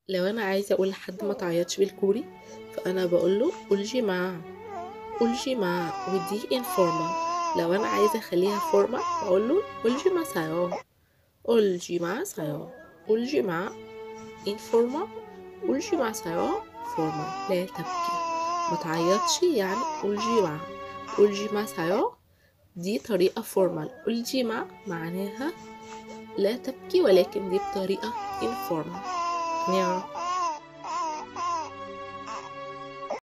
لو انا عايزه اقول لحد ما تعيطش بالكوري فانا بقول له قولجي مع قولجي مع ودي انفورمال لو انا عايزه اخليها فورمال بقول له قولجي مع سايو قولجي مع سايو قولجي مع انفورمال قولجي مع سايو فورمال لا تبكي ما تعيطش يعني قولجي مع قولجي مع سايو دي طريقة فورمال قولجي مع معناها لا تبكي ولكن دي بطريقة informal. 안녕.